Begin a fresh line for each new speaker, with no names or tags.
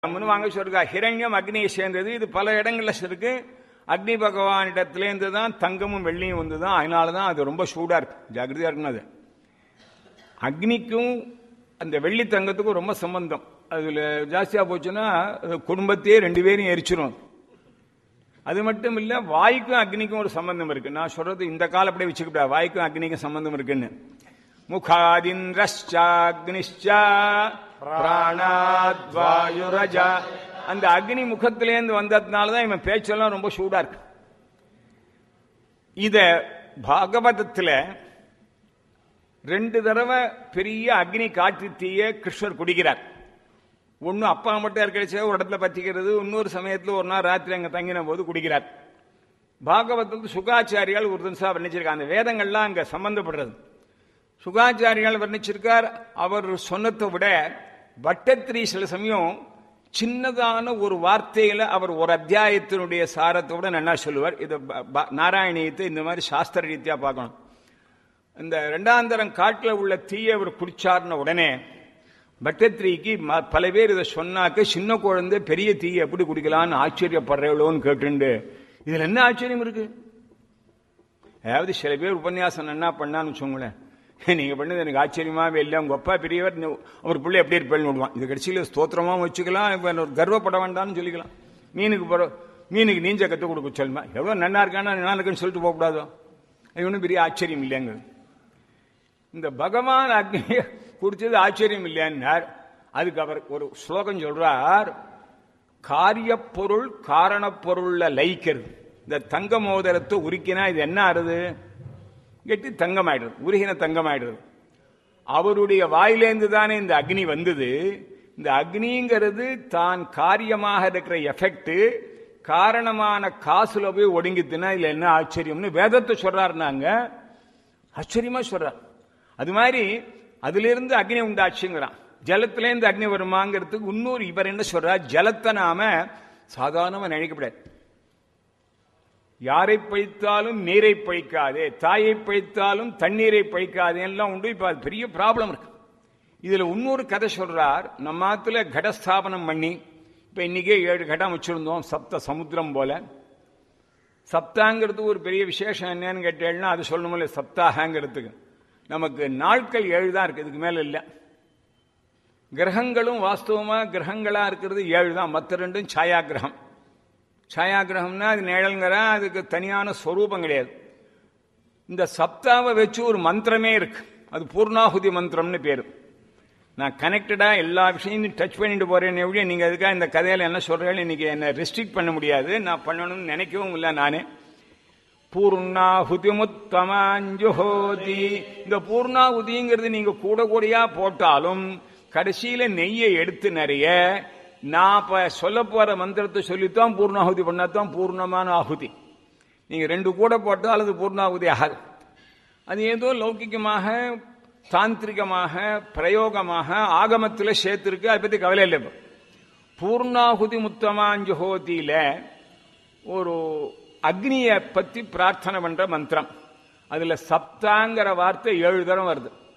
வாங்க சொல்றா ஹிரண்யம் அக்னியை சேர்ந்தது இது பல இடங்கள்ல இருக்கு அக்னி பகவானிடத்திலேருந்து தான் தங்கமும் வெள்ளியும் வந்து தான் அதனால தான் அது ரொம்ப சூடா இருக்கு ஜாகிரதையா இருக்கணும் அது அக்னிக்கும் அந்த வெள்ளி தங்கத்துக்கும் ரொம்ப சம்பந்தம் அதுல ஜாஸ்தியா போச்சுன்னா அது குடும்பத்தையே ரெண்டு பேரும் எரிச்சிரும் அது மட்டும் இல்ல வாய்க்கும் அக்னிக்கும் ஒரு சம்பந்தம் இருக்கு நான் சொல்றது இந்த கால அப்படியே வச்சுக்கிட்டா வாய்க்கும் அக்னிக்கும் சம்பந்தம் இருக்குன்னு முகாதிந்திரஷ்சாக்னிஷ்சா பிராணாத்வாயுரஜா அந்த அக்னி முகத்திலேருந்து வந்ததுனால தான் இவன் பேச்செல்லாம் ரொம்ப சூடா இருக்கு இத பாகவதத்துல ரெண்டு தடவை பெரிய அக்னி காற்று தீய கிருஷ்ணர் குடிக்கிறார் ஒன்னு அப்பா மட்டும் இருக்கடிச்ச ஒரு இடத்துல பத்திக்கிறது இன்னொரு சமயத்துல ஒரு நாள் ராத்திரி அங்க தங்கின போது குடிக்கிறார் பாகவதத்தில் சுகாச்சாரியால் ஒரு தினசா வர்ணிச்சிருக்காங்க அந்த வேதங்கள்லாம் அங்க சம்பந்தப்படுறது சுகாச்சாரியால் வர்ணிச்சிருக்கார் அவர் சொன்னதை விட வட்டத்திரி சில சமயம் சின்னதான ஒரு வார்த்தையில அவர் ஒரு அத்தியாயத்தினுடைய சாரத்தை விட நல்லா சொல்லுவார் இதை நாராயணியத்தை இந்த மாதிரி சாஸ்திர ரீதியா பார்க்கணும் இந்த ரெண்டாந்தரம் காட்டில் உள்ள தீயை அவர் குடிச்சார்ன உடனே பட்டத்திரிக்கு பல பேர் இதை சொன்னாக்க சின்ன குழந்தை பெரிய தீயை எப்படி குடிக்கலாம்னு ஆச்சரியப்படுறவளோன்னு கேட்டுண்டு இதுல என்ன ஆச்சரியம் இருக்கு அதாவது சில பேர் உபன்யாசம் என்ன பண்ணான்னு வச்சுங்களேன் நீங்க பண்ணது எனக்கு ஆச்சரியமாவே இல்லை உங்க அப்பா பெரியவர் அவர் பிள்ளை எப்படி இருப்பேன்னு விடுவான் இது கடைசியில் ஸ்தோத்திரமா வச்சுக்கலாம் ஒரு கர்வப்பட வேண்டாம்னு சொல்லிக்கலாம் மீனுக்கு போற மீனுக்கு நீஞ்ச கற்றுக் கொடுக்க சொல்லுமா எவ்வளவு நன்னா இருக்கானா நல்லா இருக்குன்னு சொல்லிட்டு போகக்கூடாதோ அது ஒன்றும் பெரிய ஆச்சரியம் இல்லைங்க இந்த பகவான் அக்னியை குடிச்சது ஆச்சரியம் இல்லையான்னார் அதுக்கு அவர் ஒரு ஸ்லோகம் சொல்றார் காரிய பொருள் காரண பொருள்ல லயிக்கிறது இந்த தங்க மோதிரத்தை உருக்கினா இது என்ன ஆறுது கெட்டி தங்கமாயிடுறது உருகின தங்கமாயிடுறது அவருடைய வாயிலேந்து தானே இந்த அக்னி வந்தது இந்த அக்னிங்கிறது தான் காரியமாக இருக்கிற எஃபெக்ட் காரணமான காசுல போய் ஒடுங்கித்துனா இதுல என்ன ஆச்சரியம்னு வேதத்தை சொல்றாருனாங்க ஆச்சரியமா சொல்றார் அது மாதிரி அதுல இருந்து அக்னி உண்டாச்சுங்கிறான் ஜலத்திலேருந்து அக்னி வருமாங்கிறதுக்கு இன்னொரு இவர் என்ன சொல்றார் ஜலத்தை நாம சாதாரணமா நினைக்கப்படாது யாரை பழித்தாலும் நீரை பழிக்காதே தாயை பழித்தாலும் தண்ணீரை பழிக்காதே எல்லாம் உண்டு இப்ப அது பெரிய ப்ராப்ளம் இருக்கு இதுல இன்னொரு கதை சொல்றார் நம்ம ஆத்துல கடஸ்தாபனம் பண்ணி இப்ப இன்னைக்கே ஏழு கடம் வச்சிருந்தோம் சப்த சமுத்திரம் போல சப்தாங்கிறது ஒரு பெரிய விசேஷம் என்னன்னு கேட்டேன்னா அது சொல்லணும்ல சப்தாகங்கிறதுக்கு நமக்கு நாட்கள் ஏழு தான் இருக்கு இதுக்கு மேல இல்லை கிரகங்களும் வாஸ்தவமா கிரகங்களா இருக்கிறது ஏழு தான் மற்ற ரெண்டும் சாயா கிரகம் சாயா கிரகம்னா அது நிழல்ங்கிற அதுக்கு தனியான ஸ்வரூபம் கிடையாது இந்த சப்தாவை வச்சு ஒரு மந்திரமே இருக்கு அது பூர்ணாகுதி மந்திரம்னு பேரு நான் கனெக்டடா எல்லா விஷயத்தையும் டச் பண்ணிட்டு போறேன் எப்படி நீங்க அதுக்காக இந்த கதையில என்ன சொல்றேன்னு இன்னைக்கு என்ன ரெஸ்ட்ரிக்ட் பண்ண முடியாது நான் பண்ணணும்னு நினைக்கவும் இல்லை நானே பூர்ணாகுதி முத்தமாஞ்சுஹோதி இந்த பூர்ணாகுதிங்கிறது நீங்க கூட கூடையா போட்டாலும் கடைசியில நெய்யை எடுத்து நிறைய நான் இப்ப சொல்ல போற மந்திரத்தை சொல்லித்தான் பூர்ணாகுதி பண்ணாதான் பூர்ணமான ஆகுதி நீங்க ரெண்டு கூட போட்டால் அது பூர்ணாகுதி ஆகாது அது ஏதோ லௌகிகமாக தாந்திரிகமாக பிரயோகமாக ஆகமத்தில் சேர்த்திருக்கு அதை பத்தி கவலை இல்லை பூர்ணாகுதி முத்தமாஞ்சுஹோதியில ஒரு அக்னியை பத்தி பிரார்த்தனை பண்ற மந்திரம் அதுல சப்தாங்கிற வார்த்தை ஏழு தரம் வருது